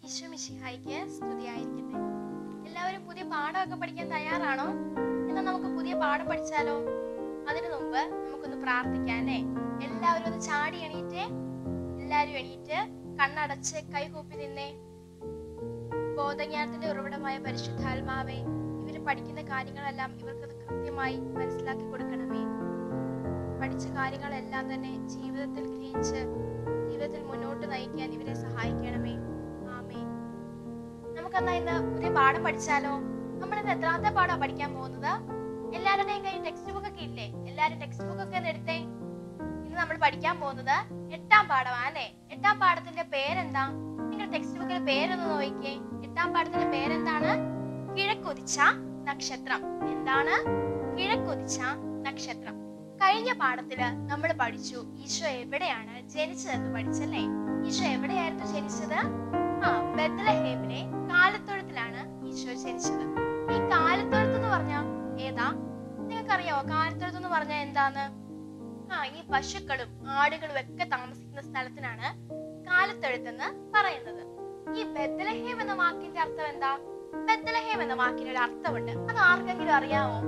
ഈശോ മിശിഹായിക്ക് സ്തുതിയായിരിക്കട്ടെ എല്ലാവരും പുതിയ പാഠമൊക്കെ പഠിക്കാൻ തയ്യാറാണോ എന്നാൽ നമുക്ക് പുതിയ പാഠം പഠിച്ചാലോ അതിനു മുമ്പ് നമുക്കൊന്ന് പ്രാർത്ഥിക്കാം അല്ലേ എല്ലാവരും ഒന്ന് ചാടി എണീറ്റേ എല്ലാവരും എണീറ്റ് കണ്ണടച്ച് കൈകൂപ്പി നിന്നേ ബോധജ്ഞാനത്തിന്റെ ഉറവിടമായ പരിശുദ്ധാത്മാവേ ഇവര് പഠിക്കുന്ന കാര്യങ്ങളെല്ലാം ഇവർക്ക് കൃത്യമായി മനസ്സിലാക്കി കൊടുക്കണമേ പഠിച്ച കാര്യങ്ങളെല്ലാം തന്നെ ജീവിതത്തിൽ ഗ്രഹിച്ച് ജീവിതത്തിൽ മുന്നോട്ട് നയിക്കാൻ ഇവരെ സഹായിക്കണമേ ആമേ നമുക്കെന്നാ ഇന്ന് പുതിയ പാഠം പഠിച്ചാലോ നമ്മൾ ഇന്ന് എത്രാമത്തെ പാഠം പഠിക്കാൻ പോകുന്നത് എല്ലാവരുടെയും കയ്യിൽ ടെക്സ്റ്റ് ബുക്ക് ഒക്കെ ഇല്ലേ എല്ലാവരും ടെക്സ്റ്റ് ബുക്ക് ഒക്കെ ഒന്ന് എടുത്തേ ഇന്ന് നമ്മൾ പഠിക്കാൻ പോകുന്നത് എട്ടാം പാഠമാണ് അല്ലേ എട്ടാം പാഠത്തിന്റെ പേരെന്താ നിങ്ങൾ ടെക്സ്റ്റ് ബുക്കിലെ പേരൊന്ന് നോക്കിക്കേ എട്ടാം പാഠത്തിന്റെ പേരെന്താണ് കിഴക്കുതിച്ച നക്ഷത്രം എന്താണ് കിഴക്കുതിച്ച നക്ഷത്രം കഴിഞ്ഞ പാഠത്തില് നമ്മൾ പഠിച്ചു ഈശോ എവിടെയാണ് ജനിച്ചതെന്ന് പഠിച്ചല്ലേ ഈശോ എവിടെയായിരുന്നു ജനിച്ചത് ആ ബethlehem-ലെ കാലത്തൊഴുത്തിലാണ് ഈശോ ജനിച്ചത് ഈ കാലത്തൊഴുത്ത് എന്ന് പറഞ്ഞാ ഏതാ നിങ്ങൾക്കറിയാവോ കാലത്തൊഴുത്ത് എന്ന് പറഞ്ഞാൽ എന്താന്ന് ആ ഈ പശുക്കളും ആടുകളും ഒക്കെ താമസിക്കുന്ന സ്ഥലത്തിനാണ് കാലത്തൊഴുത്തെന്ന് പറയുന്നത് ഈ ബethlehem എന്ന വാക്കിന്റെ അർത്ഥം എന്താ ബethlehem എന്ന വാക്കിന് ഒരു അർത്ഥമുണ്ട് അത് ആർക്കെങ്കിലും അറിയാമോ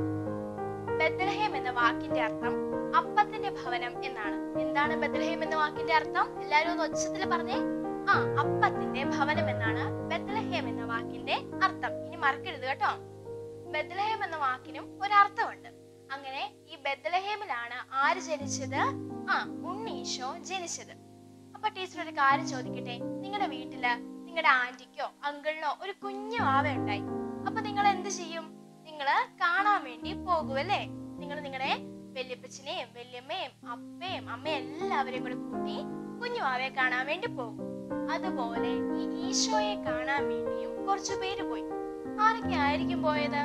ബethlehem എന്ന വാക്കിന്റെ അർത്ഥം അപ്പത്തിന്റെ ഭവനം എന്നാണ് എന്താണ് ബethlehem എന്ന വാക്കിന്റെ അർത്ഥം എല്ലാരും ഒന്ന് ഒച്ചത്തിൽ പറഞ്ഞേ ആ അപ്പത്തിന്റെ ഭവനം എന്നാണ് ബethlehem എന്ന വാക്കിന്റെ അർത്ഥം ഇനി മറക്കരുത് കേട്ടോ ബethlehem എന്ന വാക്കിനും ഒരർത്ഥമുണ്ട് അങ്ങനെ ഈ ബethlehem-ലാണ് ആര് ജനിച്ചത് ആ ഉണ്ണീശോ ജനിച്ചത് അപ്പൊ ടീച്ചർ ഒരു കാര്യം ചോദിക്കട്ടെ നിങ്ങളുടെ വീട്ടില് നിങ്ങളുടെ ആന്റിക്കോ അങ്കിളിനോ ഒരു കുഞ്ഞു ആവ ഉണ്ടായി അപ്പൊ നിങ്ങൾ എന്ത് ചെയ്യും നിങ്ങള് കാണാൻ വേണ്ടി പോകുമല്ലേ നിങ്ങൾ നിങ്ങളുടെ വല്യപ്പച്ചനെയും വല്യമ്മയും അപ്പയും അമ്മയും എല്ലാവരെയും കൂടെ കൂട്ടി കുഞ്ഞു ആവയെ കാണാൻ വേണ്ടി പോകും അതുപോലെ ഈ ഈശോയെ കാണാൻ വേണ്ടിയും കുറച്ചു പേര് പോയി ആരൊക്കെ ആയിരിക്കും പോയത്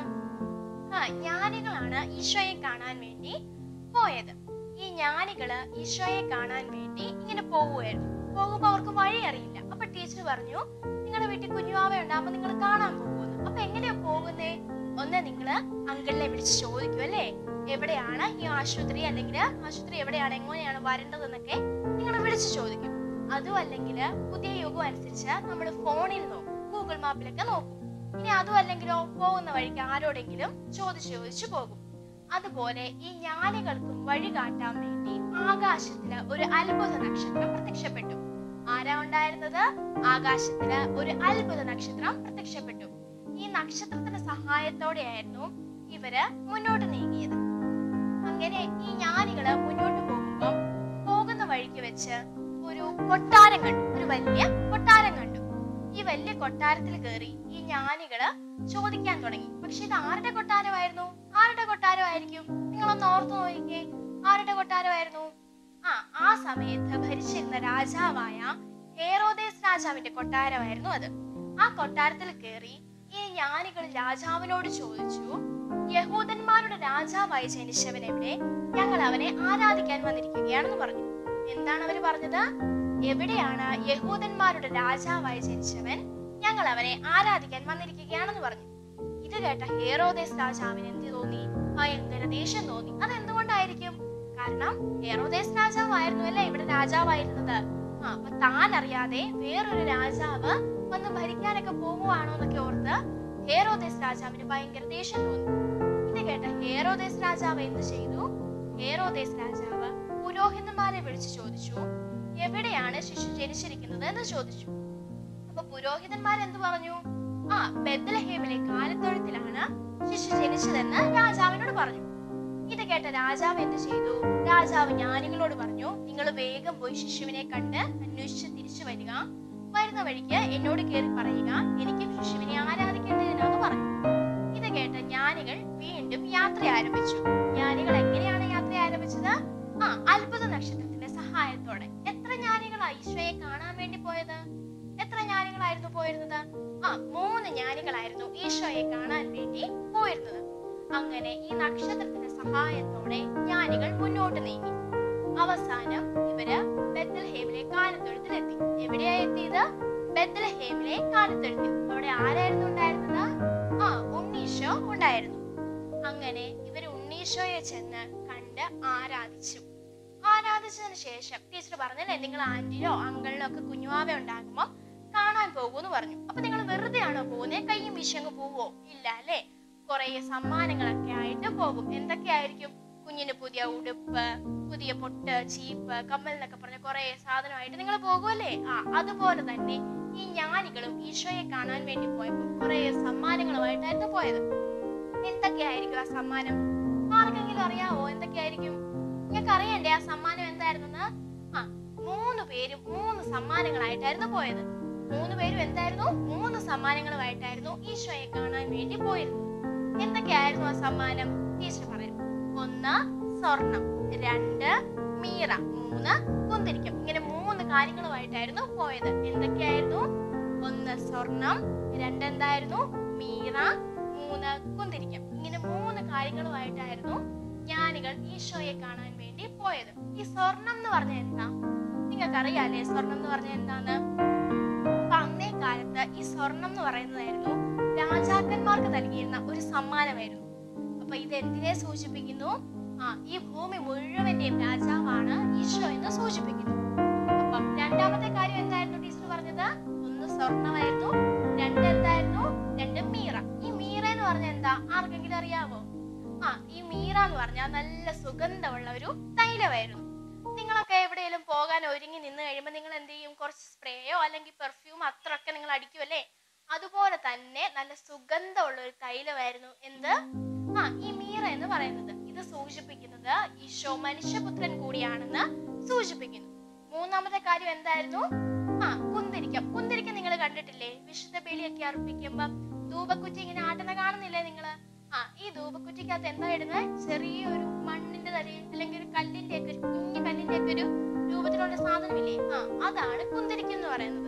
ആ ജ്ഞാനികളാണ് ഈശോയെ കാണാൻ വേണ്ടി പോയത് ഈ ജ്ഞാനികള് ഈശോയെ കാണാൻ വേണ്ടി ഇങ്ങനെ പോവുമായിരുന്നു പോകുമ്പോ അവർക്ക് വഴി അറിയില്ല അപ്പൊ ടീച്ചർ പറഞ്ഞു നിങ്ങളുടെ വീട്ടിൽ കുഞ്ഞുവാവ ഉണ്ടാകുമ്പോ നിങ്ങൾ കാണാൻ പോകുന്നു അപ്പൊ എങ്ങനെയാ പോകുന്നേ ഒന്ന് നിങ്ങള് അങ്കിളിനെ വിളിച്ച് ചോദിക്കും അല്ലേ എവിടെയാണ് ഈ ആശുപത്രി അല്ലെങ്കിൽ ആശുപത്രി എവിടെയാണ് എങ്ങനെയാണ് വരേണ്ടതെന്നൊക്കെ നിങ്ങൾ വിളിച്ച് ചോദിക്കും അതും അല്ലെങ്കിൽ പുതിയ യുഗം അനുസരിച്ച് നമ്മൾ ഫോണിൽ നോക്കും ഗൂഗിൾ മാപ്പിലൊക്കെ നോക്കും ഇനി അതും അല്ലെങ്കിലോ പോകുന്ന വഴിക്ക് ആരോടെങ്കിലും ചോദിച്ചു ചോദിച്ചു പോകും അതുപോലെ ഈ ജ്ഞാനികൾക്കും വഴി കാട്ടാൻ വേണ്ടി ആകാശത്തില് ഒരു അത്ഭുത നക്ഷത്രം പ്രത്യക്ഷപ്പെട്ടു ആരാ ഉണ്ടായിരുന്നത് ആകാശത്തില് ഒരു അത്ഭുത നക്ഷത്രം പ്രത്യക്ഷപ്പെട്ടു ഈ നക്ഷത്രത്തിന്റെ സഹായത്തോടെയായിരുന്നു ഇവര് മുന്നോട്ട് നീങ്ങിയത് അങ്ങനെ ഈ ജ്ഞാനികള് മുന്നോട്ട് പോകുമ്പോൾ പോകുന്ന വഴിക്ക് വെച്ച് ഒരു കൊട്ടാരം കണ്ടു ഒരു വലിയ കൊട്ടാരം കണ്ടു ഈ വലിയ കൊട്ടാരത്തിൽ കയറി ഈ ജ്ഞാനികള് ചോദിക്കാൻ തുടങ്ങി പക്ഷെ ഇത് ആരുടെ കൊട്ടാരമായിരുന്നു ആരുടെ കൊട്ടാരമായിരിക്കും നിങ്ങളൊന്ന് ഓർത്തു നോക്കിക്കേ ആരുടെ കൊട്ടാരമായിരുന്നു ആ ആ സമയത്ത് ഭരിച്ചിരുന്ന രാജാവായ ഹേറോദേസ് രാജാവിന്റെ കൊട്ടാരമായിരുന്നു അത് ആ കൊട്ടാരത്തിൽ കയറി ഈ ജ്ഞാനികൾ രാജാവിനോട് ചോദിച്ചു യഹൂദന്മാരുടെ രാജാവായി ജനിച്ചവൻ എവിടെ ഞങ്ങൾ അവനെ ആരാധിക്കാൻ വന്നിരിക്കുകയാണെന്ന് പറഞ്ഞു എന്താണ് അവര് പറഞ്ഞത് എവിടെയാണ് യഹൂദന്മാരുടെ രാജാവായി ജനിച്ചവൻ ഞങ്ങൾ അവനെ ആരാധിക്കാൻ വന്നിരിക്കുകയാണെന്ന് പറഞ്ഞു ഇത് കേട്ട ഹേറോദേസ് രാജാവിന് എന്ത് തോന്നി ഭയങ്കര ദേഷ്യം തോന്നി അതെന്തുകൊണ്ടായിരിക്കും കാരണം ഹേറോദേസ് രാജാവായിരുന്നു അല്ലേ ഇവിടെ രാജാവായിരുന്നത് ആ അപ്പൊ താൻ അറിയാതെ വേറൊരു രാജാവ് വന്ന് ഭരിക്കാനൊക്കെ പോകുവാണോ എന്നൊക്കെ ഓർത്ത് ഹേറോദേസ് രാജാവിന് ഭയങ്കര ദേഷ്യം തോന്നി ഇത് കേട്ട ഹേറോദേസ് രാജാവ് എന്ത് ചെയ്തു ഹേറോദേസ് രാജാവ് പുരോഹിതന്മാരെ വിളിച്ചു ചോദിച്ചു എവിടെയാണ് ശിശു ജനിച്ചിരിക്കുന്നത് എന്ന് ചോദിച്ചു അപ്പൊ പുരോഹിതന്മാർ എന്ത് പറഞ്ഞു ആ ബethlehem-ലെ കാലത്തൊഴുത്തിലാണ് ശിശു ജനിച്ചതെന്ന് രാജാവിനോട് പറഞ്ഞു ഇത് കേട്ട രാജാവ് എന്ത് ചെയ്തു രാജാവ് ജ്ഞാനികളോട് പറഞ്ഞു നിങ്ങൾ വേഗം പോയി ശിശുവിനെ കണ്ട് അന്വേഷിച്ച് തിരിച്ചു വരിക വരുന്ന വഴിക്ക് എന്നോട് കയറി പറയുക എനിക്ക് ശിശുവിനെ ആരാധിക്കേണ്ടതിനാന്ന് പറഞ്ഞു ഇത് കേട്ട ജ്ഞാനികൾ വീണ്ടും യാത്ര ആരംഭിച്ചു ജ്ഞാനികൾ എങ്ങനെയാണ് യാത്ര ആരംഭിച്ചത് ആ അത്ഭുത നക്ഷത്രത്തിന്റെ സഹായത്തോടെ എത്ര ജ്ഞാനികളാ ഈശോയെ കാണാൻ വേണ്ടി പോയത് എത്ര ജ്ഞാനികളായിരുന്നു പോയിരുന്നത് ആ മൂന്ന് ജ്ഞാനികളായിരുന്നു ഈശോയെ കാണാൻ വേണ്ടി പോയിരുന്നത് അങ്ങനെ ഈ നക്ഷത്രത്തിന്റെ സഹായത്തോടെ ജ്ഞാനികൾ മുന്നോട്ട് നീങ്ങി അവസാനം ഇവര് ബethlehem-ലെ കാലത്തൊഴുത്തിലെത്തി എവിടെയാ എത്തിയത് ബethlehem-ലെ കാലത്തൊഴുത്തിൽ അവിടെ ആരായിരുന്നു ഉണ്ടായിരുന്നത് ആ ഉണ്ണീശോ ഉണ്ടായിരുന്നു അങ്ങനെ ഇവർ ഉണ്ണീശോയെ ചെന്ന് കണ്ട് ആരാധിച്ചു ആരാധിച്ചതിന് ശേഷം ടീച്ചർ പറഞ്ഞല്ലേ നിങ്ങൾ ആന്റിയോ അങ്കിളിനോ ഒക്കെ കുഞ്ഞുവാവ ഉണ്ടാകുമ്പോൾ കാണാൻ പോകാൻ പോകൂന്ന് പറഞ്ഞു അപ്പൊ നിങ്ങൾ വെറുതെ ആണോ പോകുന്നത് കയ്യും വീശങ്ങ് പോവോ ഇല്ല അല്ലേ കുറെ സമ്മാനങ്ങളൊക്കെ ആയിട്ട് പോകും എന്തൊക്കെയായിരിക്കും കുഞ്ഞിന് പുതിയ ഉടുപ്പ് പുതിയ പൊട്ട് ചീപ്പ് കമ്മൽ എന്നൊക്കെ പറഞ്ഞ കുറെ സാധനമായിട്ട് നിങ്ങൾ പോകുമല്ലേ ആ അതുപോലെ തന്നെ ഈ ജ്ഞാനികളും ഈശോയെ കാണാൻ വേണ്ടി പോയപ്പോൾ കുറെ സമ്മാനങ്ങളുമായിട്ടായിരുന്നു പോയത് എന്തൊക്കെയായിരിക്കും ആ സമ്മാനം ആർക്കെങ്കിലും അറിയാവോ എന്തൊക്കെയായിരിക്കും നിങ്ങൾക്ക് അറിയണ്ടേ ആ സമ്മാനം എന്തായിരുന്നെന്ന് ആ മൂന്ന് പേരും മൂന്ന് സമ്മാനങ്ങളായിട്ടായിരുന്നു പോയത് മൂന്ന് പേരും എന്തായിരുന്നു മൂന്ന് സമ്മാനങ്ങളുമായിട്ടായിരുന്നു ഈശോയെ കാണാൻ വേണ്ടി പോയിരുന്നത് എന്തൊക്കെയായിരുന്നു ആ സമ്മാനം ടീച്ചർ പറയാം ഒന്ന് സ്വർണം രണ്ട് മീറ മൂന്ന് കുന്തിരിക്കം ഇങ്ങനെ മൂന്ന് കാര്യങ്ങളുമായിട്ടായിരുന്നു പോയത് എന്തൊക്കെയായിരുന്നു ഒന്ന് സ്വർണം രണ്ടെന്തായിരുന്നു മീറ മൂന്ന് കുന്തിരിക്കം ഇങ്ങനെ മൂന്ന് കാര്യങ്ങളുമായിട്ടായിരുന്നു ജ്ഞാനികൾ ഈശോയെ കാണാൻ വേണ്ടി പോയത് ഈ സ്വർണം എന്ന് പറഞ്ഞ എന്താ നിങ്ങൾക്ക് അറിയാലേ സ്വർണം എന്ന് പറഞ്ഞ എന്താന്ന് അപ്പൊ അന്നേ കാലത്ത് ഈ സ്വർണം എന്ന് പറയുന്നതായിരുന്നു രാജാക്കന്മാർക്ക് നൽകിയിരുന്ന ഒരു സമ്മാനമായിരുന്നു അപ്പൊ ഇത് എന്തിനെ സൂചിപ്പിക്കുന്നു ആ ഈ ഭൂമി മുഴുവന്റെയും രാജാവാണ് ഈശോ എന്ന് സൂചിപ്പിക്കുന്നു അപ്പം രണ്ടാമത്തെ കാര്യം എന്തായിരുന്നു ടീച്ചർ പറഞ്ഞത് ഒന്ന് സ്വർണമായിരുന്നു രണ്ട് എന്തായിരുന്നു രണ്ട് മീറ ഈ മീറ എന്ന് പറഞ്ഞ എന്താ ആർക്കെങ്കിലും അറിയാവോ ആ ഈ മീറ എന്ന് പറഞ്ഞാൽ നല്ല സുഗന്ധമുള്ള ഒരു തൈലമായിരുന്നു നിങ്ങളൊക്കെ എവിടെയെങ്കിലും പോകാൻ ഒരുങ്ങി നിന്ന് കഴിയുമ്പോൾ നിങ്ങൾ എന്ത് ചെയ്യും കുറച്ച് സ്പ്രേയോ അല്ലെങ്കിൽ പെർഫ്യൂം അത്രയൊക്കെ നിങ്ങൾ അടിക്കുമല്ലേ അതുപോലെ തന്നെ നല്ല സുഗന്ധമുള്ള ഒരു തൈലമായിരുന്നു എന്ത് ആ ഈ മീറ എന്ന് പറയുന്നത് ഇത് സൂചിപ്പിക്കുന്നത് ഈശോ മനുഷ്യപുത്രൻ കൂടിയാണെന്ന് സൂചിപ്പിക്കുന്നു മൂന്നാമത്തെ കാര്യം എന്തായിരുന്നു ആ കുന്തിരിക്കം കുന്തിരിക്കം നിങ്ങൾ കണ്ടിട്ടില്ലേ വിശുദ്ധ ബലിയൊക്കെ അർപ്പിക്കുമ്പം ധൂപക്കുറ്റി ഇങ്ങനെ ആട്ടുന്ന കാണുന്നില്ലേ നിങ്ങള് ആ ഈ ധൂപക്കുറ്റിക്കകത്ത് എന്താ ഇടുന്നത് ചെറിയൊരു മണ്ണിന്റെ തലയിൽ അല്ലെങ്കിൽ ഒരു കല്ലിന്റെ ഒക്കെ ഒരു കുഞ്ഞു കല്ലിന്റെ ഒക്കെ ഒരു രൂപത്തിലുള്ള സാധനമില്ലേ ആ അതാണ് കുന്തിരിക്കം എന്ന് പറയുന്നത്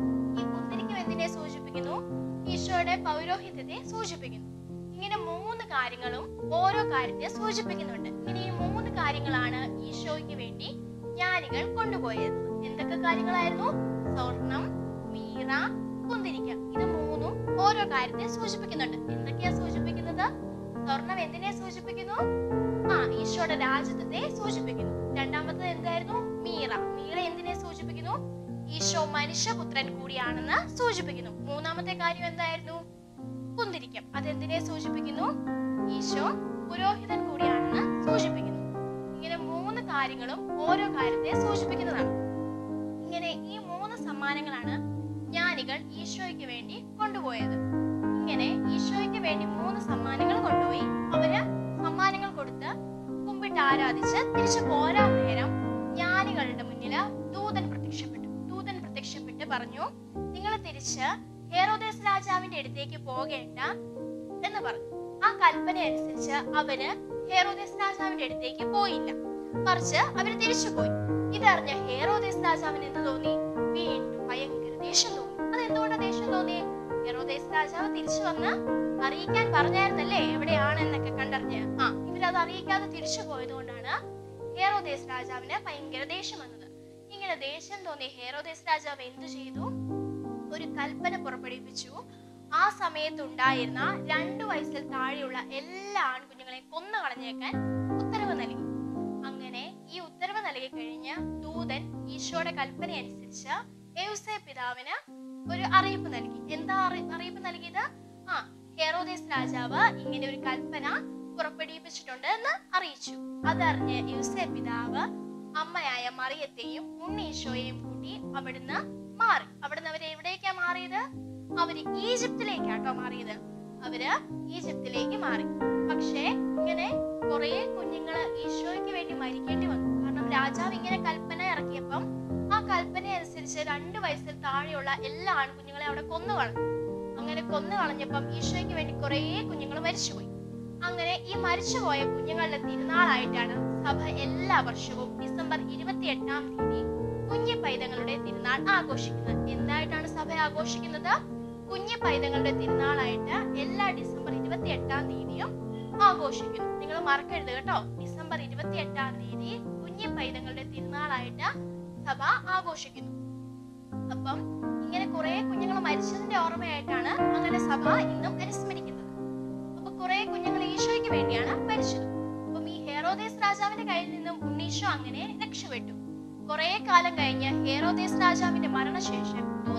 ഈ കുന്തിരിക്കം എന്തിനെ സൂചിപ്പിക്കുന്നു ഈശോയുടെ പൗരോഹിത്യത്തെ സൂചിപ്പിക്കുന്നു ഇങ്ങനെ മൂന്ന് കാര്യങ്ങളും ഓരോ കാര്യത്തെ സൂചിപ്പിക്കുന്നുണ്ട് ഇങ്ങനെ ഈ മൂന്ന് കാര്യങ്ങളാണ് ഈശോയ്ക്ക് വേണ്ടി ജ്ഞാനികൾ കൊണ്ടുപോയത് എന്തൊക്കെ കാര്യങ്ങളായിരുന്നു സ്വർണം മീറ കുന്തിരിക്കം ഇത് മൂന്നും ഓരോ കാര്യത്തെ സൂചിപ്പിക്കുന്നുണ്ട് എന്തൊക്കെയാ സൂചിപ്പിക്കുന്നത് സ്വർണം എന്തിനെ സൂചിപ്പിക്കുന്നു ആ ഈശോയുടെ രാജ്യത്തെ സൂചിപ്പിക്കുന്നു രണ്ടാമത്തത് എന്തായിരുന്നു മീറ മീറ എന്തിനെ സൂചിപ്പിക്കുന്നു ഈശോ മനുഷ്യപുത്രൻ കൂടിയാണെന്ന് സൂചിപ്പിക്കുന്നു മൂന്നാമത്തെ കാര്യം എന്തായിരുന്നു കുന്തിരിക്കം അതെന്തിനെ സൂചിപ്പിക്കുന്നു ഈശോ പുരോഹിതൻ കൂടിയാണെന്ന് സൂചിപ്പിക്കുന്നു ഇങ്ങനെ മൂന്ന് കാര്യങ്ങളും ഓരോ കാര്യത്തെ സൂചിപ്പിക്കുന്നതാണ് ഇങ്ങനെ ഈ മൂന്ന് സമ്മാനങ്ങളാണ് ജ്ഞാനികൾ ഈശോയ്ക്ക് വേണ്ടി കൊണ്ടുപോയത് ഇങ്ങനെ ഈശോയ്ക്ക് വേണ്ടി മൂന്ന് സമ്മാനങ്ങൾ കൊണ്ടുപോയി അവര് സമ്മാനങ്ങൾ കൊടുത്ത് കുമ്പിട്ട് ആരാധിച്ച് തിരിച്ചു പോരാൻ നേരം ജ്ഞാനികളുടെ മുന്നില് ദൂതൻ പ്രത്യക്ഷപ്പെട്ടു ദൂതൻ പ്രത്യക്ഷപ്പെട്ട് പറഞ്ഞു നിങ്ങൾ തിരിച്ച് ഹേറോദേസ് രാജാവിന്റെ അടുത്തേക്ക് പോകേണ്ട എന്ന് പറഞ്ഞു ആ കൽപ്പന അനുസരിച്ച് അവര് ഹേറോദേസ് രാജാവിന്റെ അടുത്തേക്ക് പോയില്ല മറിച്ച് അവര് തിരിച്ചു പോയി ഇതറിഞ്ഞ ഹേറോദേസ് രാജാവിന് എന്ത് തോന്നി വീണ്ടും ഭയങ്കര ദേഷ്യം തോന്നി അതെന്തുകൊണ്ടാ ദേഷ്യം തോന്നി ഹെറോദേസ് രാജാവ് തിരിച്ചു വന്ന് അറിയിക്കാൻ പറഞ്ഞായിരുന്നല്ലേ എവിടെയാണ് എന്നൊക്കെ കണ്ടറിഞ്ഞ് ആ ഇവരത് അറിയിക്കാതെ തിരിച്ചു പോയത് കൊണ്ടാണ് ഹേറോദേസ് രാജാവിന് ഭയങ്കര ദേഷ്യം വന്നത് ഇങ്ങനെ ദേഷ്യം തോന്നിയ ഹേറോദേസ് രാജാവ് എന്തു ചെയ്തു ഒരു കൽപ്പന പുറപ്പെടുവിപ്പിച്ചു ആ സമയത്ത് ഉണ്ടായിരുന്ന രണ്ടു വയസ്സിൽ താഴെയുള്ള എല്ലാ ആൺകുഞ്ഞുങ്ങളെയും കൊന്നു കളഞ്ഞേക്കാൻ ഉത്തരവ് നൽകി അങ്ങനെ ഈ ഉത്തരവ് നൽകി കഴിഞ്ഞ് ദൂതൻ ഈശോയുടെ കൽപ്പന അനുസരിച്ച് യൗസേ പിതാവിന് ഒരു അറിയിപ്പ് നൽകി എന്താ അറി- അറിയിപ്പ് നൽകിയത് ആ ഹെറോദേസ് രാജാവ് ഇങ്ങനെ ഒരു കൽപ്പന പുറപ്പെടുവിപ്പിച്ചിട്ടുണ്ട് എന്ന് അറിയിച്ചു അതറിഞ്ഞ് യൗസേ പിതാവ് അമ്മയായ മറിയത്തെയും ഉണ്ണീശോയെയും കൂട്ടി അവിടുന്ന് മാറി അവിടുന്ന് അവര് എവിടേക്കാ മാറിയത് അവര് ഈജിപ്തിലേക്കാട്ടോ മാറിയത് അവര് ഈജിപ്തിലേക്ക് മാറി പക്ഷേ ഇങ്ങനെ കുറെ കുഞ്ഞുങ്ങള് ഈശോയ്ക്ക് വേണ്ടി മരിക്കേണ്ടി വന്നു കാരണം രാജാവ് ഇങ്ങനെ കൽപ്പന ഇറക്കിയപ്പം ആ കൽപ്പന അനുസരിച്ച് രണ്ട് വയസ്സിൽ താഴെയുള്ള എല്ലാ ആൺകുഞ്ഞുങ്ങളെ അവിടെ കൊന്നു കളഞ്ഞു അങ്ങനെ കൊന്നു കളഞ്ഞപ്പം ഈശോയ്ക്ക് വേണ്ടി കുറെ കുഞ്ഞുങ്ങൾ മരിച്ചുപോയി അങ്ങനെ ഈ മരിച്ചുപോയ കുഞ്ഞുങ്ങളുടെ തിരുനാളായിട്ടാണ് സഭ എല്ലാ വർഷവും ഡിസംബർ ഇരുപത്തി എട്ടാം തീയതി കുഞ്ഞു പൈതങ്ങളുടെ തിരുനാൾ ആഘോഷിക്കുന്നത് എന്തായിട്ടാണ് സഭ ആഘോഷിക്കുന്നത് കുഞ്ഞു പൈതങ്ങളുടെ തിരുനാളായിട്ട് എല്ലാ ഡിസംബർ ഇരുപത്തി എട്ടാം തീയതിയും ആഘോഷിക്കുന്നു നിങ്ങൾ മറക്കരുത് കേട്ടോ ഡിസംബർ ഇരുപത്തി എട്ടാം തീയതി കുഞ്ഞു പൈതങ്ങളുടെ തിരുനാളായിട്ട് സഭ ആഘോഷിക്കുന്നു അപ്പം ഇങ്ങനെ കുറെ കുഞ്ഞുങ്ങൾ മരിച്ചതിന്റെ ഓർമ്മയായിട്ടാണ് അങ്ങനെ സഭ ഇന്നും അനുസ്മരിക്കുന്നത് അപ്പൊ കുറെ കുഞ്ഞുങ്ങൾ ഈശോയ്ക്ക് വേണ്ടിയാണ് മരിച്ചത് അപ്പം ഈ ഹേറോദേസ് രാജാവിന്റെ കയ്യിൽ നിന്നും ഉണ്ണീശോ അങ്ങനെ രക്ഷപ്പെട്ടു കുറെ കാലം കഴിഞ്ഞ് ഹേറോദേസ് രാജാവിന്റെ മരണശേഷം ദൂതൻ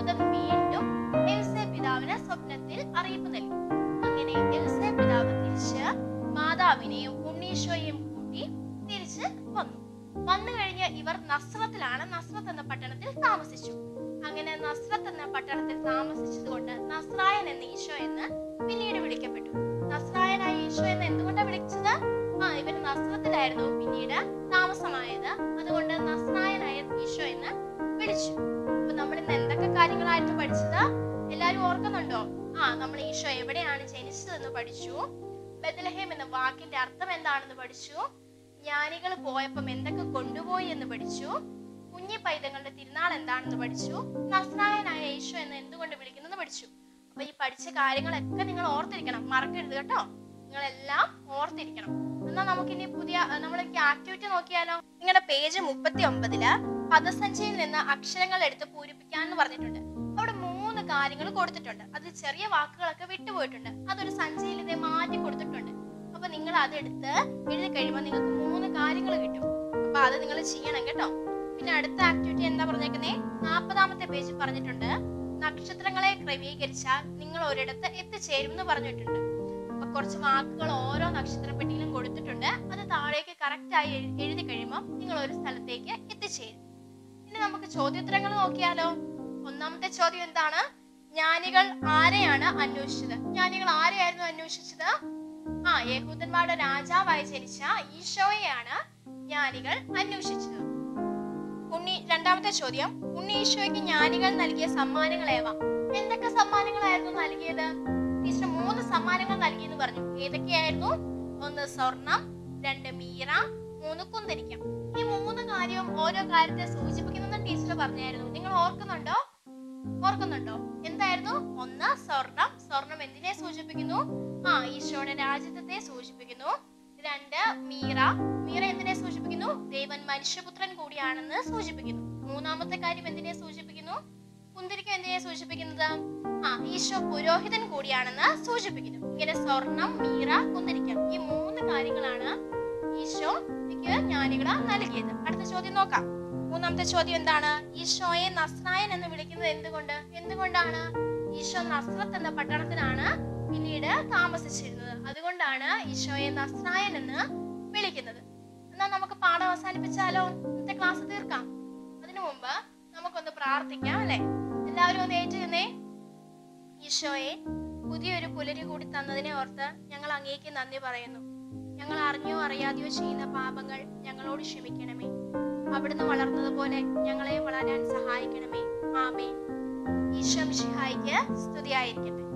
ദൂതൻ വീണ്ടും എൽസെ പിതാവിന് സ്വപ്നത്തിൽ അറിയിപ്പ് നൽകി അങ്ങനെ എൽസെ പിതാവ് തിരിച്ച് മാതാവിനെയും ഉണ്ണീശോയെയും കൂട്ടി തിരിച്ച് വന്നു വന്നു കഴിഞ്ഞ് ഇവർ നസ്രത്തിലാണ് നസ്രത്ത് എന്ന പട്ടണത്തിൽ താമസിച്ചു അങ്ങനെ നസ്രത്ത് എന്ന പട്ടണത്തിൽ താമസിച്ചതുകൊണ്ട് നസ്രായൻ എന്ന ഈശോ എന്ന് പിന്നീട് വിളിക്കപ്പെട്ടു നസ്രായനായ ഈശോ എന്ന് എന്തുകൊണ്ടാണ് വിളിച്ചത് ആ ഇവർ നസ്രത്തിലായിരുന്നു പിന്നീട് താമസമായത് അതുകൊണ്ട് നസ്രായനായ ഈശോ എന്ന് വിളിച്ചു അപ്പൊ നമ്മൾ ഇന്ന് എന്തൊക്കെ കാര്യങ്ങളായിട്ട് പഠിച്ചത് എല്ലാരും ഓർക്കുന്നുണ്ടോ ആ നമ്മൾ ഈശോ എവിടെയാണ് ജനിച്ചതെന്ന് പഠിച്ചു ബദലഹേം എന്ന വാക്കിന്റെ അർത്ഥം എന്താണെന്ന് പഠിച്ചു ജ്ഞാനികൾ പോയപ്പം എന്തൊക്കെ കൊണ്ടുപോയി എന്ന് പഠിച്ചു കുഞ്ഞി പൈതങ്ങളുടെ തിരുനാൾ എന്താണെന്ന് പഠിച്ചു നസ്രായനായ ഈശോ എന്ന് എന്തുകൊണ്ട് വിളിക്കുന്നത് പഠിച്ചു അപ്പൊ ഈ പഠിച്ച കാര്യങ്ങളൊക്കെ നിങ്ങൾ ഓർത്തിരിക്കണം മറക്കരുത് കേട്ടോ നിങ്ങളെല്ലാം ഓർത്തിരിക്കണം എന്നാ നമുക്കിനി പുതിയ നമ്മളൊക്കെ ആക്ടിവിറ്റി നോക്കിയാലോ നിങ്ങളുടെ പേജ് മുപ്പത്തി ഒമ്പതില് പദസഞ്ചിയിൽ നിന്ന് അക്ഷരങ്ങൾ എടുത്ത് പൂരിപ്പിക്കാന്ന് പറഞ്ഞിട്ടുണ്ട് അവിടെ മൂന്ന് കാര്യങ്ങൾ കൊടുത്തിട്ടുണ്ട് അത് ചെറിയ വാക്കുകളൊക്കെ വിട്ടുപോയിട്ടുണ്ട് അതൊരു സഞ്ചിയിൽ ഇതേ മാറ്റി കൊടുത്തിട്ടുണ്ട് അപ്പൊ നിങ്ങൾ അതെടുത്ത് എഴുതി കഴിയുമ്പോൾ നിങ്ങൾക്ക് മൂന്ന് കാര്യങ്ങൾ കിട്ടും അപ്പൊ അത് നിങ്ങൾ ചെയ്യണം കേട്ടോ പിന്നെ അടുത്ത ആക്ടിവിറ്റി എന്താ പറഞ്ഞേക്കുന്നേ നാൽപ്പതാമത്തെ പേജ് പറഞ്ഞിട്ടുണ്ട് നക്ഷത്രങ്ങളെ ക്രമീകരിച്ചാൽ നിങ്ങൾ ഒരിടത്ത് എത്തിച്ചേരുമെന്ന് പറഞ്ഞിട്ടുണ്ട് അപ്പൊ കുറച്ച് വാക്കുകൾ ഓരോ നക്ഷത്രപ്പെട്ടിയിലും കൊടുത്തിട്ടുണ്ട് അത് താഴേക്ക് കറക്റ്റ് ആയി എഴു- എഴുതി കഴിയുമ്പോൾ നിങ്ങൾ ഒരു സ്ഥലത്തേക്ക് എത്തിച്ചേരും ഇനി നമുക്ക് ചോദ്യോത്തരങ്ങൾ നോക്കിയാലോ ഒന്നാമത്തെ ചോദ്യം എന്താണ് ജ്ഞാനികൾ ആരെയാണ് അന്വേഷിച്ചത് ജ്ഞാനികൾ ആരെയായിരുന്നു അന്വേഷിച്ചത് ആ യഹൂദന്മാരുടെ രാജാവായി ജനിച്ച ഈശോയെയാണ് ജ്ഞാനികൾ അന്വേഷിച്ചത് ഉണ്ണി രണ്ടാമത്തെ ചോദ്യം ഉണ്ണി ഈശോയ്ക്ക് ജ്ഞാനികൾ നൽകിയ സമ്മാനങ്ങൾ ഏവ എന്തൊക്കെ സമ്മാനങ്ങളായിരുന്നു നൽകിയത് ടീച്ചർ മൂന്ന് സമ്മാനങ്ങൾ നൽകിയെന്ന് പറഞ്ഞു ഏതൊക്കെയായിരുന്നു ഒന്ന് സ്വർണം രണ്ട് മീറ മൂന്ന് കുന്തരിക്കം ഈ മൂന്ന് കാര്യവും ഓരോ കാര്യത്തെ സൂചിപ്പിക്കുന്ന ടീച്ചർ പറഞ്ഞായിരുന്നു നിങ്ങൾ ഓർക്കുന്നുണ്ടോ ഓർക്കുന്നുണ്ടോ എന്തായിരുന്നു ഒന്ന് സ്വർണം സ്വർണം എന്തിനെ സൂചിപ്പിക്കുന്നു ആ ഈശോയുടെ രാജ്യത്വത്തെ സൂചിപ്പിക്കുന്നു രണ്ട് മീറ മീറ എന്തിനെ സൂചിപ്പിക്കുന്നു ദേവൻ മനുഷ്യപുത്രൻ കൂടിയാണെന്ന് സൂചിപ്പിക്കുന്നു മൂന്നാമത്തെ കാര്യം എന്തിനെ സൂചിപ്പിക്കുന്നു കുന്തിരിക്കം എന്തിനെ സൂചിപ്പിക്കുന്നത് ആ ഈശോ പുരോഹിതൻ കൂടിയാണെന്ന് സൂചിപ്പിക്കുന്നു ഇങ്ങനെ സ്വർണം മീറ കുന്തിരിക്കം ഈ മൂന്ന് കാര്യങ്ങളാണ് ഈശോയ്ക്ക് ജ്ഞാനികളെ നൽകിയത് അടുത്ത ചോദ്യം നോക്കാം മൂന്നാമത്തെ ചോദ്യം എന്താണ് ഈശോയെ നസ്രായൻ എന്ന് വിളിക്കുന്നത് എന്തുകൊണ്ട് എന്തുകൊണ്ടാണ് ഈശോ നസ്രത്ത് എന്ന പട്ടണത്തിലാണ് പിന്നീട് താമസിച്ചിരുന്നത് അതുകൊണ്ടാണ് ഈശോയെ നസ്രായൻ എന്ന് വിളിക്കുന്നത് എന്നാൽ നമുക്ക് പാഠം അവസാനിപ്പിച്ചാലോ ഇന്നത്തെ ക്ലാസ് തീർക്കാം അതിനു മുമ്പ് നമുക്കൊന്ന് പ്രാർത്ഥിക്കാം അല്ലെ എല്ലാവരും ഒന്ന് ഏറ്റുന്നേ ഈശോയെ പുതിയൊരു പുലരി കൂടി തന്നതിനെ ഓർത്ത് ഞങ്ങൾ അങ്ങേക്ക് നന്ദി പറയുന്നു ഞങ്ങൾ അറിഞ്ഞോ അറിയാതെയോ ചെയ്യുന്ന പാപങ്ങൾ ഞങ്ങളോട് ക്ഷമിക്കണമേ അവിടുന്ന് വളർന്നതുപോലെ ഞങ്ങളെ വളരാൻ സഹായിക്കണമേ ആമേ ഈശോ മിശിഹായിക്ക് സ്തുതിയായിരിക്കട്ടെ